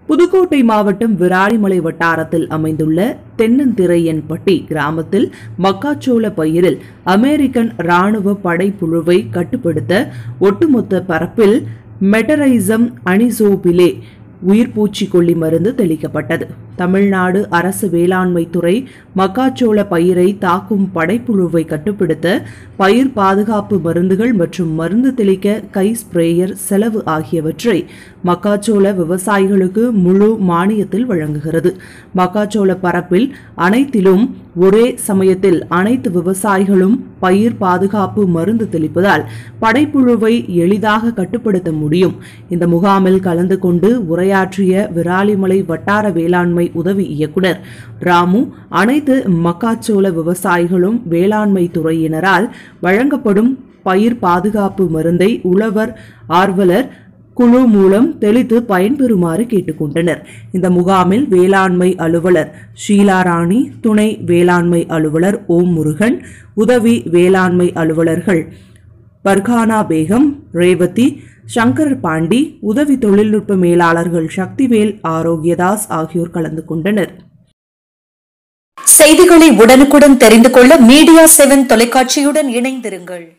புதுக்கோட்டை மாவட்டம் விராலிமலை வட்டாரத்தில் அமைந்துள்ள தென்னந்திரையன்பட்டி கிராமத்தில் மக்காச்சோள பயிரில் அமெரிக்கன் ராணுவ படைப்புழுவை கட்டுப்படுத்த ஒட்டுமொத்த பரப்பில் மெட்டரைசம் அனிசோபிலே உயிர்பூச்சிக்கொல்லி மருந்து தெளிக்கப்பட்டது தமிழ்நாடு அரசு வேளாண்மை துறை மக்காச்சோள பயிரை தாக்கும் படைப்புழுவை கட்டுப்படுத்த பயிர் பாதுகாப்பு மருந்துகள் மற்றும் மருந்து தெளிக்க கை ஸ்ப்ரேயர் செலவு ஆகியவற்றை மக்காச்சோள விவசாயிகளுக்கு முழு மானியத்தில் வழங்குகிறது மக்காச்சோள பரப்பில் அனைத்திலும் ஒரே சமயத்தில் அனைத்து விவசாயிகளும் பயிர் பாதுகாப்பு மருந்து தெளிப்பதால் படைப்புழுவை எளிதாக கட்டுப்படுத்த முடியும் இந்த முகாமில் கலந்து கொண்டு உரையாற்றிய விராலிமலை வட்டார வேளாண்மை உதவி இயக்குனர் ராமு அனைத்து மக்காச்சோள விவசாயிகளும் வேளாண்மை துறையினரால் வழங்கப்படும் பயிர் பாதுகாப்பு மருந்தை உழவர் ஆர்வலர் குழு மூலம் தெளித்து பயன்பெறுமாறு கேட்டுக்கொண்டனர் இந்த முகாமில் வேளாண்மை அலுவலர் ஷீலாராணி துணை வேளாண்மை அலுவலர் ஓம் முருகன் உதவி வேளாண்மை அலுவலர்கள் பர்கானா பேகம் ரேவதி சங்கர் பாண்டி உதவி தொழில்நுட்ப மேலாளர்கள் சக்திவேல் ஆரோக்கியதாஸ் ஆகியோர் கலந்து கொண்டனர் செய்திகளை உடனுக்குடன் தெரிந்து கொள்ள மீடியா செவன் தொலைக்காட்சியுடன் இணைந்திருங்கள்